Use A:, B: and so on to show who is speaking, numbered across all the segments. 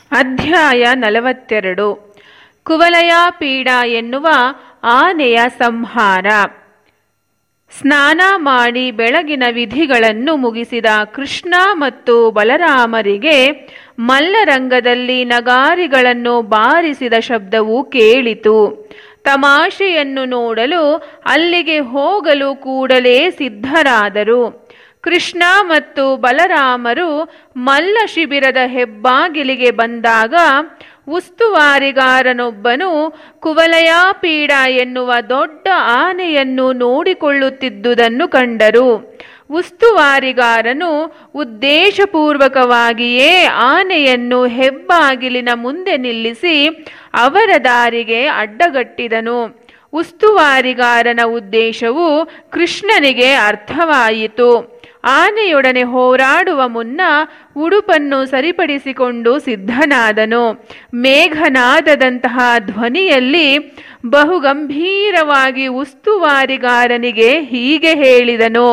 A: ಅಧ್ಯಾಯ ನಲವತ್ತೆರಡು ಕುವಲಯ ಪೀಡ ಎನ್ನುವ ಆನೆಯ ಸಂಹಾರ ಸ್ನಾನ ಮಾಡಿ ಬೆಳಗಿನ ವಿಧಿಗಳನ್ನು ಮುಗಿಸಿದ ಕೃಷ್ಣ ಮತ್ತು ಬಲರಾಮರಿಗೆ ಮಲ್ಲರಂಗದಲ್ಲಿ ನಗಾರಿಗಳನ್ನು ಬಾರಿಸಿದ ಶಬ್ದವು ಕೇಳಿತು ತಮಾಷೆಯನ್ನು ನೋಡಲು ಅಲ್ಲಿಗೆ ಹೋಗಲು ಕೂಡಲೇ ಸಿದ್ಧರಾದರು ಕೃಷ್ಣ ಮತ್ತು ಬಲರಾಮರು ಮಲ್ಲ ಶಿಬಿರದ ಹೆಬ್ಬಾಗಿಲಿಗೆ ಬಂದಾಗ ಉಸ್ತುವಾರಿಗಾರನೊಬ್ಬನು ಕುವಲಯ ಪೀಡ ಎನ್ನುವ ದೊಡ್ಡ ಆನೆಯನ್ನು ನೋಡಿಕೊಳ್ಳುತ್ತಿದ್ದುದನ್ನು ಕಂಡರು ಉಸ್ತುವಾರಿಗಾರನು ಉದ್ದೇಶಪೂರ್ವಕವಾಗಿಯೇ ಆನೆಯನ್ನು ಹೆಬ್ಬಾಗಿಲಿನ ಮುಂದೆ ನಿಲ್ಲಿಸಿ ಅವರ ದಾರಿಗೆ ಅಡ್ಡಗಟ್ಟಿದನು ಉಸ್ತುವಾರಿಗಾರನ ಉದ್ದೇಶವು ಕೃಷ್ಣನಿಗೆ ಅರ್ಥವಾಯಿತು ಆನೆಯೊಡನೆ ಹೋರಾಡುವ ಮುನ್ನ ಉಡುಪನ್ನು ಸರಿಪಡಿಸಿಕೊಂಡು ಸಿದ್ಧನಾದನು ಮೇಘನಾದದಂತಹ ಧ್ವನಿಯಲ್ಲಿ ಬಹುಗಂಭೀರವಾಗಿ ಉಸ್ತುವಾರಿಗಾರನಿಗೆ ಹೀಗೆ ಹೇಳಿದನು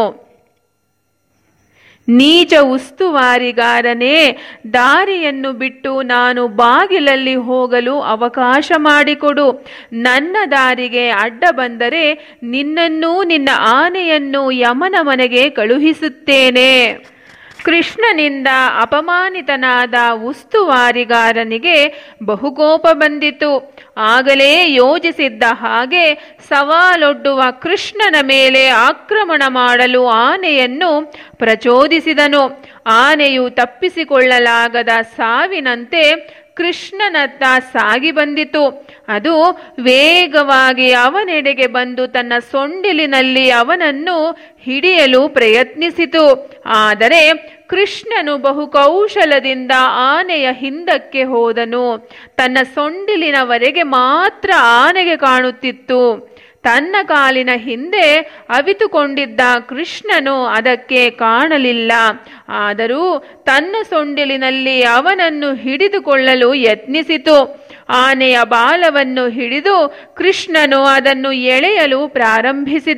A: ನೀಚ ಉಸ್ತುವಾರಿಗಾರನೇ ದಾರಿಯನ್ನು ಬಿಟ್ಟು ನಾನು ಬಾಗಿಲಲ್ಲಿ ಹೋಗಲು ಅವಕಾಶ ಮಾಡಿಕೊಡು ನನ್ನ ದಾರಿಗೆ ಅಡ್ಡ ಬಂದರೆ ನಿನ್ನನ್ನೂ ನಿನ್ನ ಆನೆಯನ್ನು ಯಮನ ಮನೆಗೆ ಕಳುಹಿಸುತ್ತೇನೆ ಕೃಷ್ಣನಿಂದ ಅಪಮಾನಿತನಾದ ಉಸ್ತುವಾರಿಗಾರನಿಗೆ ಬಹುಕೋಪ ಬಂದಿತು ಆಗಲೇ ಯೋಜಿಸಿದ್ದ ಹಾಗೆ ಸವಾಲೊಡ್ಡುವ ಕೃಷ್ಣನ ಮೇಲೆ ಆಕ್ರಮಣ ಮಾಡಲು ಆನೆಯನ್ನು ಪ್ರಚೋದಿಸಿದನು ಆನೆಯು ತಪ್ಪಿಸಿಕೊಳ್ಳಲಾಗದ ಸಾವಿನಂತೆ ಕೃಷ್ಣನತ್ತ ಸಾಗಿ ಬಂದಿತು ಅದು ವೇಗವಾಗಿ ಅವನೆಡೆಗೆ ಬಂದು ತನ್ನ ಸೊಂಡಿಲಿನಲ್ಲಿ ಅವನನ್ನು ಹಿಡಿಯಲು ಪ್ರಯತ್ನಿಸಿತು ಆದರೆ ಕೃಷ್ಣನು ಬಹು ಕೌಶಲದಿಂದ ಆನೆಯ ಹಿಂದಕ್ಕೆ ಹೋದನು ತನ್ನ ಸೊಂಡಿಲಿನವರೆಗೆ ಮಾತ್ರ ಆನೆಗೆ ಕಾಣುತ್ತಿತ್ತು ತನ್ನ ಕಾಲಿನ ಹಿಂದೆ ಅವಿತುಕೊಂಡಿದ್ದ ಕೃಷ್ಣನು ಅದಕ್ಕೆ ಕಾಣಲಿಲ್ಲ ಆದರೂ ತನ್ನ ಸೊಂಡಿಲಿನಲ್ಲಿ ಅವನನ್ನು ಹಿಡಿದುಕೊಳ್ಳಲು ಯತ್ನಿಸಿತು ಆನೆಯ ಬಾಲವನ್ನು ಹಿಡಿದು ಕೃಷ್ಣನು ಅದನ್ನು ಎಳೆಯಲು ಪ್ರಾರಂಭಿಸಿದ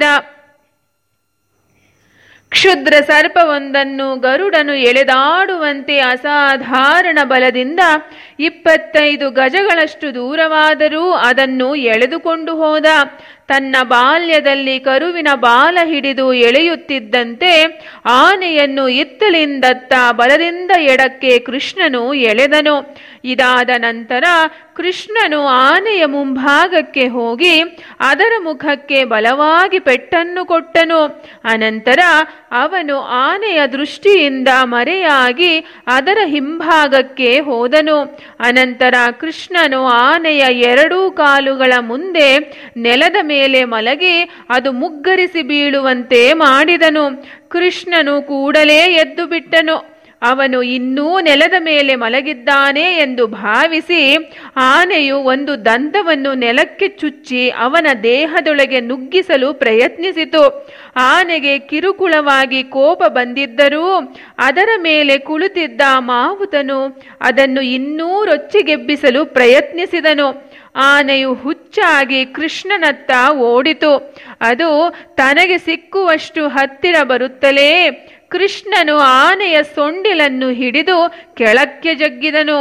A: ಕ್ಷುದ್ರ ಸರ್ಪವೊಂದನ್ನು ಗರುಡನು ಎಳೆದಾಡುವಂತೆ ಅಸಾಧಾರಣ ಬಲದಿಂದ ಇಪ್ಪತ್ತೈದು ಗಜಗಳಷ್ಟು ದೂರವಾದರೂ ಅದನ್ನು ಎಳೆದುಕೊಂಡು ಹೋದ ತನ್ನ ಬಾಲ್ಯದಲ್ಲಿ ಕರುವಿನ ಬಾಲ ಹಿಡಿದು ಎಳೆಯುತ್ತಿದ್ದಂತೆ ಆನೆಯನ್ನು ಇತ್ತಲಿಂದತ್ತ ಬಲದಿಂದ ಎಡಕ್ಕೆ ಕೃಷ್ಣನು ಎಳೆದನು ಇದಾದ ನಂತರ ಕೃಷ್ಣನು ಆನೆಯ ಮುಂಭಾಗಕ್ಕೆ ಹೋಗಿ ಅದರ ಮುಖಕ್ಕೆ ಬಲವಾಗಿ ಪೆಟ್ಟನ್ನು ಕೊಟ್ಟನು ಅನಂತರ ಅವನು ಆನೆಯ ದೃಷ್ಟಿಯಿಂದ ಮರೆಯಾಗಿ ಅದರ ಹಿಂಭಾಗಕ್ಕೆ ಹೋದನು ಅನಂತರ ಕೃಷ್ಣನು ಆನೆಯ ಎರಡೂ ಕಾಲುಗಳ ಮುಂದೆ ನೆಲದ ಮೇಲೆ ಮಲಗಿ ಅದು ಮುಗ್ಗರಿಸಿ ಬೀಳುವಂತೆ ಮಾಡಿದನು ಕೃಷ್ಣನು ಕೂಡಲೇ ಎದ್ದು ಬಿಟ್ಟನು ಅವನು ಇನ್ನೂ ನೆಲದ ಮೇಲೆ ಮಲಗಿದ್ದಾನೆ ಎಂದು ಭಾವಿಸಿ ಆನೆಯು ಒಂದು ದಂತವನ್ನು ನೆಲಕ್ಕೆ ಚುಚ್ಚಿ ಅವನ ದೇಹದೊಳಗೆ ನುಗ್ಗಿಸಲು ಪ್ರಯತ್ನಿಸಿತು ಆನೆಗೆ ಕಿರುಕುಳವಾಗಿ ಕೋಪ ಬಂದಿದ್ದರೂ ಅದರ ಮೇಲೆ ಕುಳಿತಿದ್ದ ಮಾವುತನು ಅದನ್ನು ಇನ್ನೂ ರೊಚ್ಚಿಗೆಬ್ಬಿಸಲು ಪ್ರಯತ್ನಿಸಿದನು ಆನೆಯು ಹುಚ್ಚಾಗಿ ಕೃಷ್ಣನತ್ತ ಓಡಿತು ಅದು ತನಗೆ ಸಿಕ್ಕುವಷ್ಟು ಹತ್ತಿರ ಬರುತ್ತಲೇ ಕೃಷ್ಣನು ಆನೆಯ ಸೊಂಡಿಲನ್ನು ಹಿಡಿದು ಕೆಳಕ್ಕೆ ಜಗ್ಗಿದನು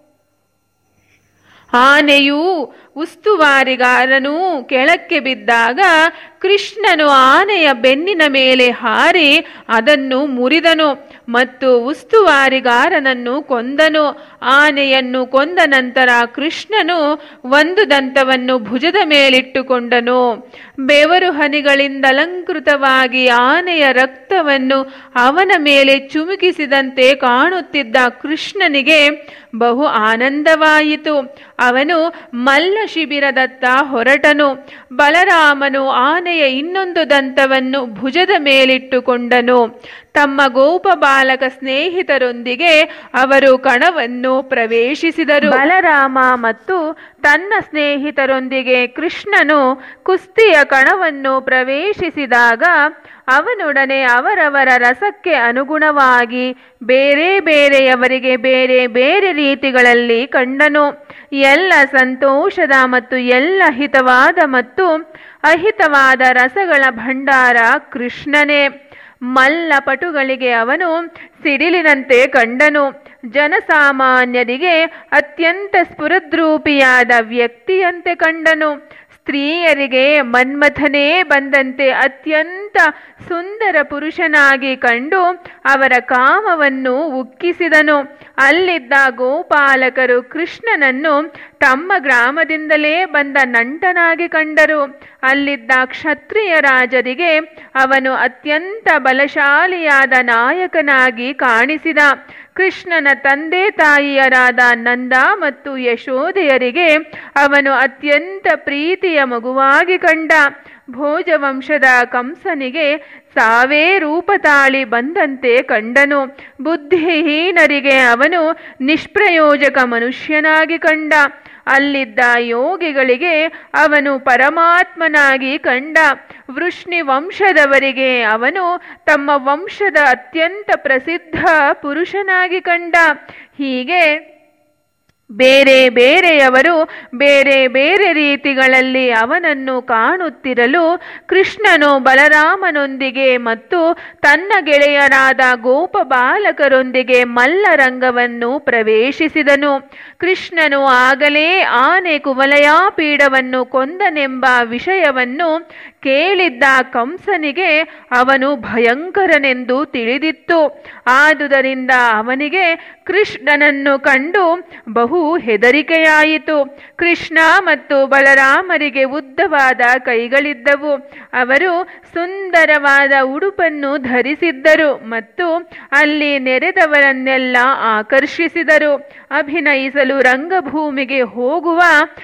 A: ಆನೆಯು ಉಸ್ತುವಾರಿಗಾರನು ಕೆಳಕ್ಕೆ ಬಿದ್ದಾಗ ಕೃಷ್ಣನು ಆನೆಯ ಬೆನ್ನಿನ ಮೇಲೆ ಹಾರಿ ಅದನ್ನು ಮುರಿದನು ಮತ್ತು ಉಸ್ತುವಾರಿಗಾರನನ್ನು ಕೊಂದನು ಆನೆಯನ್ನು ಕೊಂದ ನಂತರ ಕೃಷ್ಣನು ಒಂದು ದಂತವನ್ನು ಭುಜದ ಮೇಲಿಟ್ಟುಕೊಂಡನು ಬೆವರು ಹನಿಗಳಿಂದ ಅಲಂಕೃತವಾಗಿ ಆನೆಯ ರಕ್ತವನ್ನು ಅವನ ಮೇಲೆ ಚುಮುಕಿಸಿದಂತೆ ಕಾಣುತ್ತಿದ್ದ ಕೃಷ್ಣನಿಗೆ ಬಹು ಆನಂದವಾಯಿತು ಅವನು ಮಲ್ಲ ಶಿಬಿರದತ್ತ ಹೊರಟನು ಬಲರಾಮನು ಆನೆಯ ಇನ್ನೊಂದು ದಂತವನ್ನು ಭುಜದ ಮೇಲಿಟ್ಟುಕೊಂಡನು ತಮ್ಮ ಗೋಪ ಬಾಲಕ ಸ್ನೇಹಿತರೊಂದಿಗೆ ಅವರು ಕಣವನ್ನು ಪ್ರವೇಶಿಸಿದರು ಬಲರಾಮ ಮತ್ತು ತನ್ನ ಸ್ನೇಹಿತರೊಂದಿಗೆ ಕೃಷ್ಣನು ಕುಸ್ತಿಯ ಕಣವನ್ನು ಪ್ರವೇಶಿಸಿದಾಗ ಅವನೊಡನೆ ಅವರವರ ರಸಕ್ಕೆ ಅನುಗುಣವಾಗಿ ಬೇರೆ ಬೇರೆಯವರಿಗೆ ಬೇರೆ ಬೇರೆ ರೀತಿಗಳಲ್ಲಿ ಕಂಡನು ಎಲ್ಲ ಸಂತೋಷದ ಮತ್ತು ಎಲ್ಲ ಹಿತವಾದ ಮತ್ತು ಅಹಿತವಾದ ರಸಗಳ ಭಂಡಾರ ಕೃಷ್ಣನೇ ಮಲ್ಲ ಪಟುಗಳಿಗೆ ಅವನು ಸಿಡಿಲಿನಂತೆ ಕಂಡನು ಜನಸಾಮಾನ್ಯರಿಗೆ ಅತ್ಯಂತ ಸ್ಫುರದ್ರೂಪಿಯಾದ ವ್ಯಕ್ತಿಯಂತೆ ಕಂಡನು ಸ್ತ್ರೀಯರಿಗೆ ಮನ್ಮಥನೇ ಬಂದಂತೆ ಅತ್ಯಂತ ಸುಂದರ ಪುರುಷನಾಗಿ ಕಂಡು ಅವರ ಕಾಮವನ್ನು ಉಕ್ಕಿಸಿದನು ಅಲ್ಲಿದ್ದ ಗೋಪಾಲಕರು ಕೃಷ್ಣನನ್ನು ತಮ್ಮ ಗ್ರಾಮದಿಂದಲೇ ಬಂದ ನಂಟನಾಗಿ ಕಂಡರು ಅಲ್ಲಿದ್ದ ಕ್ಷತ್ರಿಯ ರಾಜರಿಗೆ ಅವನು ಅತ್ಯಂತ ಬಲಶಾಲಿಯಾದ ನಾಯಕನಾಗಿ ಕಾಣಿಸಿದ ಕೃಷ್ಣನ ತಂದೆ ತಾಯಿಯರಾದ ನಂದ ಮತ್ತು ಯಶೋದೆಯರಿಗೆ ಅವನು ಅತ್ಯಂತ ಪ್ರೀತಿಯ ಮಗುವಾಗಿ ಕಂಡ ಭೋಜವಂಶದ ಕಂಸನಿಗೆ ಸಾವೇ ರೂಪ ತಾಳಿ ಬಂದಂತೆ ಕಂಡನು ಬುದ್ಧಿಹೀನರಿಗೆ ಅವನು ನಿಷ್ಪ್ರಯೋಜಕ ಮನುಷ್ಯನಾಗಿ ಕಂಡ ಅಲ್ಲಿದ್ದ ಯೋಗಿಗಳಿಗೆ ಅವನು ಪರಮಾತ್ಮನಾಗಿ ಕಂಡ ವೃಷ್ಣಿ ವಂಶದವರಿಗೆ ಅವನು ತಮ್ಮ ವಂಶದ ಅತ್ಯಂತ ಪ್ರಸಿದ್ಧ ಪುರುಷನಾಗಿ ಕಂಡ ಹೀಗೆ ಬೇರೆ ಬೇರೆಯವರು ಬೇರೆ ಬೇರೆ ರೀತಿಗಳಲ್ಲಿ ಅವನನ್ನು ಕಾಣುತ್ತಿರಲು ಕೃಷ್ಣನು ಬಲರಾಮನೊಂದಿಗೆ ಮತ್ತು ತನ್ನ ಗೆಳೆಯರಾದ ಗೋಪ ಬಾಲಕರೊಂದಿಗೆ ಮಲ್ಲರಂಗವನ್ನು ಪ್ರವೇಶಿಸಿದನು ಕೃಷ್ಣನು ಆಗಲೇ ಆನೆ ಕುವಲಯಾಪೀಡವನ್ನು ಕೊಂದನೆಂಬ ವಿಷಯವನ್ನು ಕೇಳಿದ್ದ ಕಂಸನಿಗೆ ಅವನು ಭಯಂಕರನೆಂದು ತಿಳಿದಿತ್ತು ಆದುದರಿಂದ ಅವನಿಗೆ ಕೃಷ್ಣನನ್ನು ಕಂಡು ಬಹು ಹೆದರಿಕೆಯಾಯಿತು ಕೃಷ್ಣ ಮತ್ತು ಬಲರಾಮರಿಗೆ ಉದ್ದವಾದ ಕೈಗಳಿದ್ದವು ಅವರು ಸುಂದರವಾದ ಉಡುಪನ್ನು ಧರಿಸಿದ್ದರು ಮತ್ತು ಅಲ್ಲಿ ನೆರೆದವರನ್ನೆಲ್ಲ ಆಕರ್ಷಿಸಿದರು ಅಭಿನಯಿಸಲು ರಂಗಭೂಮಿಗೆ ಹೋಗುವ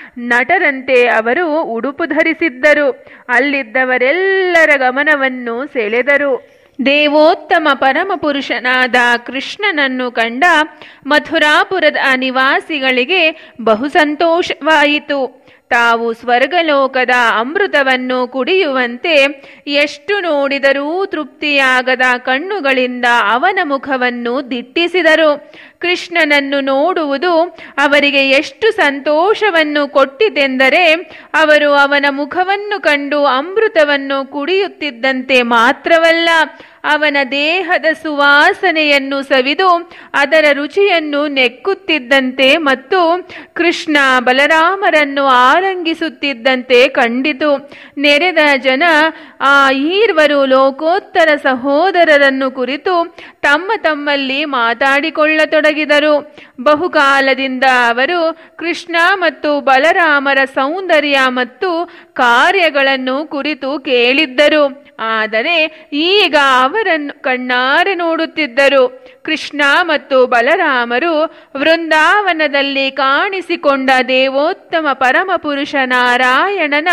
A: ನಟರಂತೆ ಅವರು ಉಡುಪು ಧರಿಸಿದ್ದರು ಅಲ್ಲಿದ್ದವರೆಲ್ಲರ ಗಮನವನ್ನು ಸೆಳೆದರು ದೇವೋತ್ತಮ ಪರಮಪುರುಷನಾದ ಕೃಷ್ಣನನ್ನು ಕಂಡ ಮಥುರಾಪುರದ ನಿವಾಸಿಗಳಿಗೆ ಬಹು ಸಂತೋಷವಾಯಿತು ತಾವು ಸ್ವರ್ಗಲೋಕದ ಅಮೃತವನ್ನು ಕುಡಿಯುವಂತೆ ಎಷ್ಟು ನೋಡಿದರೂ ತೃಪ್ತಿಯಾಗದ ಕಣ್ಣುಗಳಿಂದ ಅವನ ಮುಖವನ್ನು ದಿಟ್ಟಿಸಿದರು ಕೃಷ್ಣನನ್ನು ನೋಡುವುದು ಅವರಿಗೆ ಎಷ್ಟು ಸಂತೋಷವನ್ನು ಕೊಟ್ಟಿತೆಂದರೆ ಅವರು ಅವನ ಮುಖವನ್ನು ಕಂಡು ಅಮೃತವನ್ನು ಕುಡಿಯುತ್ತಿದ್ದಂತೆ ಮಾತ್ರವಲ್ಲ ಅವನ ದೇಹದ ಸುವಾಸನೆಯನ್ನು ಸವಿದು ಅದರ ರುಚಿಯನ್ನು ನೆಕ್ಕುತ್ತಿದ್ದಂತೆ ಮತ್ತು ಕೃಷ್ಣ ಬಲರಾಮರನ್ನು ಆರಂಗಿಸುತ್ತಿದ್ದಂತೆ ಕಂಡಿತು ನೆರೆದ ಜನ ಆ ಈರ್ವರು ಲೋಕೋತ್ತರ ಸಹೋದರರನ್ನು ಕುರಿತು ತಮ್ಮ ತಮ್ಮಲ್ಲಿ ಮಾತಾಡಿಕೊಳ್ಳತೊಡಗಿದರು ಬಹುಕಾಲದಿಂದ ಅವರು ಕೃಷ್ಣ ಮತ್ತು ಬಲರಾಮರ ಸೌಂದರ್ಯ ಮತ್ತು ಕಾರ್ಯಗಳನ್ನು ಕುರಿತು ಕೇಳಿದ್ದರು ಆದರೆ ಈಗ ಅವರನ್ನು ಕಣ್ಣಾರೆ ನೋಡುತ್ತಿದ್ದರು ಕೃಷ್ಣ ಮತ್ತು ಬಲರಾಮರು ವೃಂದಾವನದಲ್ಲಿ ಕಾಣಿಸಿಕೊಂಡ ದೇವೋತ್ತಮ ಪರಮಪುರುಷ ನಾರಾಯಣನ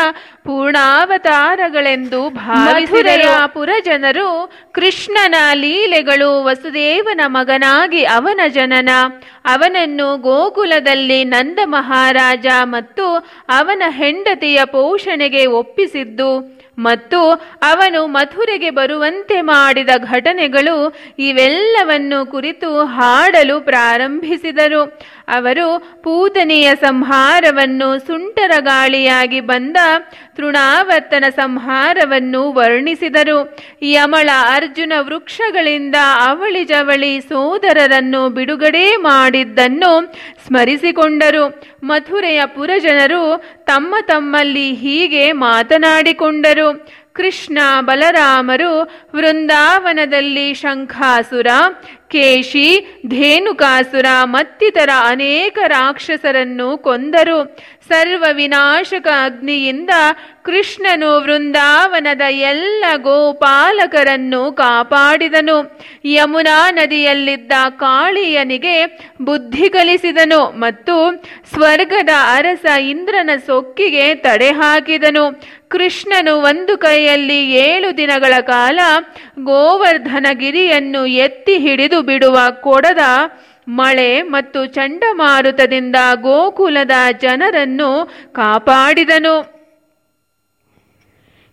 A: ಪೂರ್ಣಾವತಾರಗಳೆಂದು ಭಾವಿಸಿದರ ಪುರಜನರು ಕೃಷ್ಣನ ಲೀಲೆಗಳು ವಸುದೇವನ ಮಗನಾಗಿ ಅವನ ಜನನ ಅವನನ್ನು ಗೋಕುಲದಲ್ಲಿ ನಂದ ಮಹಾರಾಜ ಮತ್ತು ಅವನ ಹೆಂಡತಿಯ ಪೋಷಣೆಗೆ ಒಪ್ಪಿಸಿದ್ದು ಮತ್ತು ಅವನು ಮಥುರೆಗೆ ಬರುವಂತೆ ಮಾಡಿದ ಘಟನೆಗಳು ಇವೆಲ್ಲವನ್ನು ಕುರಿತು ಹಾಡಲು ಪ್ರಾರಂಭಿಸಿದರು ಅವರು ಪೂತನೆಯ ಸಂಹಾರವನ್ನು ಸುಂಟರ ಗಾಳಿಯಾಗಿ ಬಂದ ತೃಣಾವರ್ತನ ಸಂಹಾರವನ್ನು ವರ್ಣಿಸಿದರು ಯಮಳ ಅರ್ಜುನ ವೃಕ್ಷಗಳಿಂದ ಅವಳಿ ಜವಳಿ ಸೋದರರನ್ನು ಬಿಡುಗಡೆ ಮಾಡಿದ್ದನ್ನು ಸ್ಮರಿಸಿಕೊಂಡರು ಮಥುರೆಯ ಪುರಜನರು ತಮ್ಮ ತಮ್ಮಲ್ಲಿ ಹೀಗೆ ಮಾತನಾಡಿಕೊಂಡರು ಕೃಷ್ಣ ಬಲರಾಮರು ವೃಂದಾವನದಲ್ಲಿ ಶಂಖಾಸುರ ಕೇಶಿ ಧೇನುಕಾಸುರ ಮತ್ತಿತರ ಅನೇಕ ರಾಕ್ಷಸರನ್ನು ಕೊಂದರು ಸರ್ವ ವಿನಾಶಕ ಅಗ್ನಿಯಿಂದ ಕೃಷ್ಣನು ವೃಂದಾವನದ ಎಲ್ಲ ಗೋಪಾಲಕರನ್ನು ಕಾಪಾಡಿದನು ಯಮುನಾ ನದಿಯಲ್ಲಿದ್ದ ಕಾಳಿಯನಿಗೆ ಬುದ್ಧಿ ಕಲಿಸಿದನು ಮತ್ತು ಸ್ವರ್ಗದ ಅರಸ ಇಂದ್ರನ ಸೊಕ್ಕಿಗೆ ತಡೆ ಹಾಕಿದನು ಕೃಷ್ಣನು ಒಂದು ಕೈಯಲ್ಲಿ ಏಳು ದಿನಗಳ ಕಾಲ ಗೋವರ್ಧನಗಿರಿಯನ್ನು ಎತ್ತಿ ಹಿಡಿದು ಬಿಡುವ ಕೊಡದ ಮಳೆ ಮತ್ತು ಚಂಡಮಾರುತದಿಂದ ಗೋಕುಲದ ಜನರನ್ನು ಕಾಪಾಡಿದನು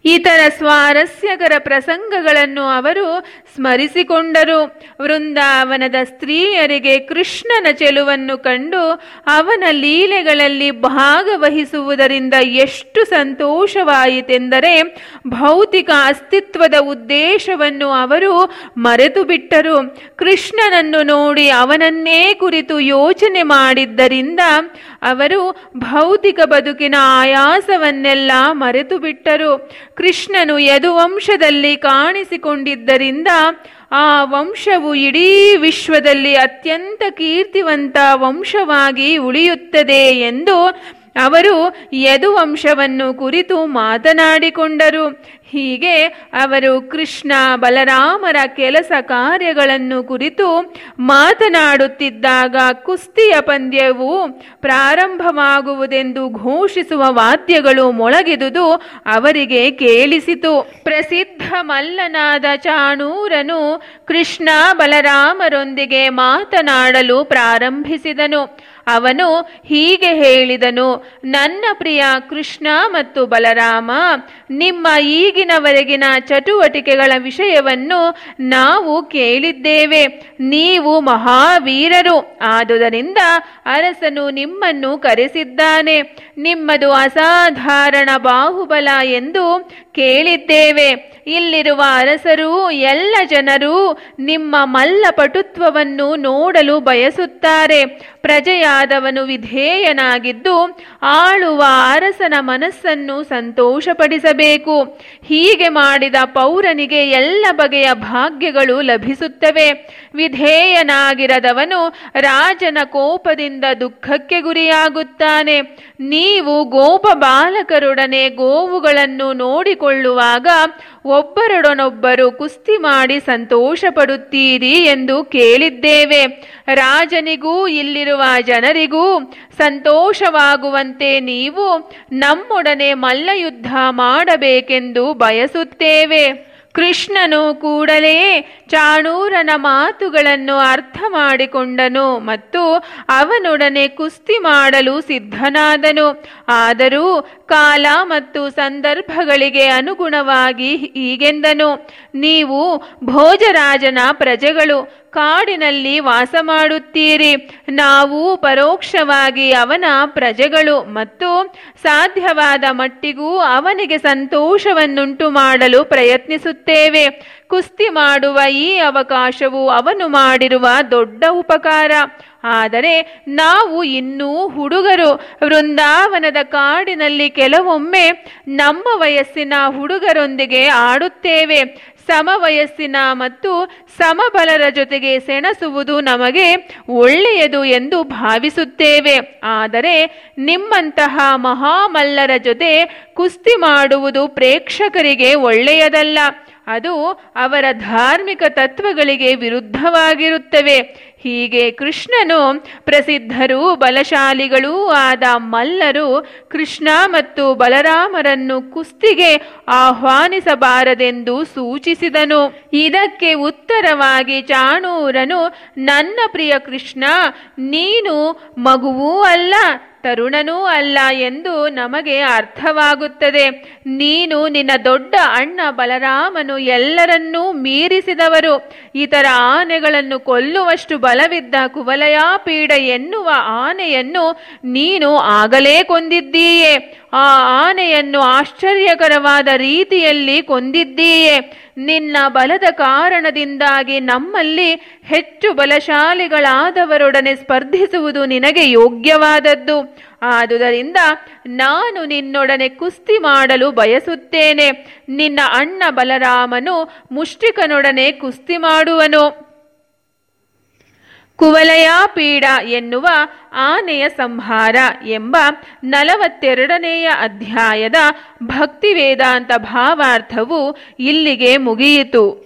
A: ಇತರ ಸ್ವಾರಸ್ಯಕರ ಪ್ರಸಂಗಗಳನ್ನು ಅವರು ಸ್ಮರಿಸಿಕೊಂಡರು ವೃಂದಾವನದ ಸ್ತ್ರೀಯರಿಗೆ ಕೃಷ್ಣನ ಚೆಲುವನ್ನು ಕಂಡು ಅವನ ಲೀಲೆಗಳಲ್ಲಿ ಭಾಗವಹಿಸುವುದರಿಂದ ಎಷ್ಟು ಸಂತೋಷವಾಯಿತೆಂದರೆ ಭೌತಿಕ ಅಸ್ತಿತ್ವದ ಉದ್ದೇಶವನ್ನು ಅವರು ಮರೆತು ಬಿಟ್ಟರು ಕೃಷ್ಣನನ್ನು ನೋಡಿ ಅವನನ್ನೇ ಕುರಿತು ಯೋಚನೆ ಮಾಡಿದ್ದರಿಂದ ಅವರು ಭೌತಿಕ ಬದುಕಿನ ಆಯಾಸವನ್ನೆಲ್ಲ ಮರೆತು ಬಿಟ್ಟರು ಕೃಷ್ಣನು ಯದುವಂಶದಲ್ಲಿ ಕಾಣಿಸಿಕೊಂಡಿದ್ದರಿಂದ ಆ ವಂಶವು ಇಡೀ ವಿಶ್ವದಲ್ಲಿ ಅತ್ಯಂತ ಕೀರ್ತಿವಂತ ವಂಶವಾಗಿ ಉಳಿಯುತ್ತದೆ ಎಂದು ಅವರು ಯದುವಂಶವನ್ನು ಕುರಿತು ಮಾತನಾಡಿಕೊಂಡರು ಹೀಗೆ ಅವರು ಕೃಷ್ಣ ಬಲರಾಮರ ಕೆಲಸ ಕಾರ್ಯಗಳನ್ನು ಕುರಿತು ಮಾತನಾಡುತ್ತಿದ್ದಾಗ ಕುಸ್ತಿಯ ಪಂದ್ಯವು ಪ್ರಾರಂಭವಾಗುವುದೆಂದು ಘೋಷಿಸುವ ವಾದ್ಯಗಳು ಮೊಳಗಿದುದು ಅವರಿಗೆ ಕೇಳಿಸಿತು ಪ್ರಸಿದ್ಧ ಮಲ್ಲನಾದ ಚಾಣೂರನು ಕೃಷ್ಣ ಬಲರಾಮರೊಂದಿಗೆ ಮಾತನಾಡಲು ಪ್ರಾರಂಭಿಸಿದನು ಅವನು ಹೀಗೆ ಹೇಳಿದನು ನನ್ನ ಪ್ರಿಯ ಕೃಷ್ಣ ಮತ್ತು ಬಲರಾಮ ನಿಮ್ಮ ಈಗಿನವರೆಗಿನ ಚಟುವಟಿಕೆಗಳ ವಿಷಯವನ್ನು ನಾವು ಕೇಳಿದ್ದೇವೆ ನೀವು ಮಹಾವೀರರು ಆದುದರಿಂದ ಅರಸನು ನಿಮ್ಮನ್ನು ಕರೆಸಿದ್ದಾನೆ ನಿಮ್ಮದು ಅಸಾಧಾರಣ ಬಾಹುಬಲ ಎಂದು ಕೇಳಿದ್ದೇವೆ ಇಲ್ಲಿರುವ ಅರಸರು ಎಲ್ಲ ಜನರು ನಿಮ್ಮ ಮಲ್ಲ ಪಟುತ್ವವನ್ನು ನೋಡಲು ಬಯಸುತ್ತಾರೆ ಪ್ರಜೆಯಾದವನು ವಿಧೇಯನಾಗಿದ್ದು ಆಳುವ ಅರಸನ ಮನಸ್ಸನ್ನು ಸಂತೋಷಪಡಿಸಬೇಕು ಹೀಗೆ ಮಾಡಿದ ಪೌರನಿಗೆ ಎಲ್ಲ ಬಗೆಯ ಭಾಗ್ಯಗಳು ಲಭಿಸುತ್ತವೆ ವಿಧೇಯನಾಗಿರದವನು ರಾಜನ ಕೋಪದಿಂದ ದುಃಖಕ್ಕೆ ಗುರಿಯಾಗುತ್ತಾನೆ ನೀವು ಗೋಪ ಬಾಲಕರೊಡನೆ ಗೋವುಗಳನ್ನು ನೋಡಿಕೊಳ್ಳುವಾಗ ಒಬ್ಬರೊಡನೊಬ್ಬರು ಕುಸ್ತಿ ಮಾಡಿ ಸಂತೋಷ ಪಡುತ್ತೀರಿ ಎಂದು ಕೇಳಿದ್ದೇವೆ ರಾಜನಿಗೂ ಇಲ್ಲಿರುವ ಜನರಿಗೂ ಸಂತೋಷವಾಗುವಂತೆ ನೀವು ನಮ್ಮೊಡನೆ ಮಲ್ಲಯುದ್ಧ ಮಾಡಬೇಕೆಂದು ಬಯಸುತ್ತೇವೆ ಕೃಷ್ಣನು ಕೂಡಲೇ ಚಾಣೂರನ ಮಾತುಗಳನ್ನು ಅರ್ಥ ಮಾಡಿಕೊಂಡನು ಮತ್ತು ಅವನೊಡನೆ ಕುಸ್ತಿ ಮಾಡಲು ಸಿದ್ಧನಾದನು ಆದರೂ ಕಾಲ ಮತ್ತು ಸಂದರ್ಭಗಳಿಗೆ ಅನುಗುಣವಾಗಿ ಹೀಗೆಂದನು ನೀವು ಭೋಜರಾಜನ ಪ್ರಜೆಗಳು ಕಾಡಿನಲ್ಲಿ ವಾಸ ಮಾಡುತ್ತೀರಿ ನಾವು ಪರೋಕ್ಷವಾಗಿ ಅವನ ಪ್ರಜೆಗಳು ಮತ್ತು ಸಾಧ್ಯವಾದ ಮಟ್ಟಿಗೂ ಅವನಿಗೆ ಸಂತೋಷವನ್ನುಂಟು ಮಾಡಲು ಪ್ರಯತ್ನಿಸುತ್ತೇವೆ ಕುಸ್ತಿ ಮಾಡುವ ಈ ಅವಕಾಶವು ಅವನು ಮಾಡಿರುವ ದೊಡ್ಡ ಉಪಕಾರ ಆದರೆ ನಾವು ಇನ್ನೂ ಹುಡುಗರು ವೃಂದಾವನದ ಕಾಡಿನಲ್ಲಿ ಕೆಲವೊಮ್ಮೆ ನಮ್ಮ ವಯಸ್ಸಿನ ಹುಡುಗರೊಂದಿಗೆ ಆಡುತ್ತೇವೆ ಸಮವಯಸ್ಸಿನ ಮತ್ತು ಸಮಬಲರ ಜೊತೆಗೆ ಸೆಣಸುವುದು ನಮಗೆ ಒಳ್ಳೆಯದು ಎಂದು ಭಾವಿಸುತ್ತೇವೆ ಆದರೆ ನಿಮ್ಮಂತಹ ಮಹಾಮಲ್ಲರ ಜೊತೆ ಕುಸ್ತಿ ಮಾಡುವುದು ಪ್ರೇಕ್ಷಕರಿಗೆ ಒಳ್ಳೆಯದಲ್ಲ ಅದು ಅವರ ಧಾರ್ಮಿಕ ತತ್ವಗಳಿಗೆ ವಿರುದ್ಧವಾಗಿರುತ್ತವೆ ಹೀಗೆ ಕೃಷ್ಣನು ಪ್ರಸಿದ್ಧರೂ ಬಲಶಾಲಿಗಳೂ ಆದ ಮಲ್ಲರು ಕೃಷ್ಣ ಮತ್ತು ಬಲರಾಮರನ್ನು ಕುಸ್ತಿಗೆ ಆಹ್ವಾನಿಸಬಾರದೆಂದು ಸೂಚಿಸಿದನು ಇದಕ್ಕೆ ಉತ್ತರವಾಗಿ ಚಾಣೂರನು ನನ್ನ ಪ್ರಿಯ ಕೃಷ್ಣ ನೀನು ಮಗುವೂ ಅಲ್ಲ ತರುಣನೂ ಅಲ್ಲ ಎಂದು ನಮಗೆ ಅರ್ಥವಾಗುತ್ತದೆ ನೀನು ನಿನ್ನ ದೊಡ್ಡ ಅಣ್ಣ ಬಲರಾಮನು ಎಲ್ಲರನ್ನೂ ಮೀರಿಸಿದವರು ಇತರ ಆನೆಗಳನ್ನು ಕೊಲ್ಲುವಷ್ಟು ಬಲವಿದ್ದ ಕುವಲಯಾಪೀಡ ಎನ್ನುವ ಆನೆಯನ್ನು ನೀನು ಆಗಲೇ ಕೊಂದಿದ್ದೀಯೆ ಆ ಆನೆಯನ್ನು ಆಶ್ಚರ್ಯಕರವಾದ ರೀತಿಯಲ್ಲಿ ಕೊಂದಿದ್ದೀಯೆ ನಿನ್ನ ಬಲದ ಕಾರಣದಿಂದಾಗಿ ನಮ್ಮಲ್ಲಿ ಹೆಚ್ಚು ಬಲಶಾಲಿಗಳಾದವರೊಡನೆ ಸ್ಪರ್ಧಿಸುವುದು ನಿನಗೆ ಯೋಗ್ಯವಾದದ್ದು ಆದುದರಿಂದ ನಾನು ನಿನ್ನೊಡನೆ ಕುಸ್ತಿ ಮಾಡಲು ಬಯಸುತ್ತೇನೆ ನಿನ್ನ ಅಣ್ಣ ಬಲರಾಮನು ಮುಷ್ಟಿಕನೊಡನೆ ಕುಸ್ತಿ ಮಾಡುವನು ಕುವಲಯಾಪೀಡ ಎನ್ನುವ ಆನೆಯ ಸಂಹಾರ ಎಂಬ ನಲವತ್ತೆರಡನೆಯ ಅಧ್ಯಾಯದ ಭಕ್ತಿ ವೇದಾಂತ ಭಾವಾರ್ಥವು ಇಲ್ಲಿಗೆ ಮುಗಿಯಿತು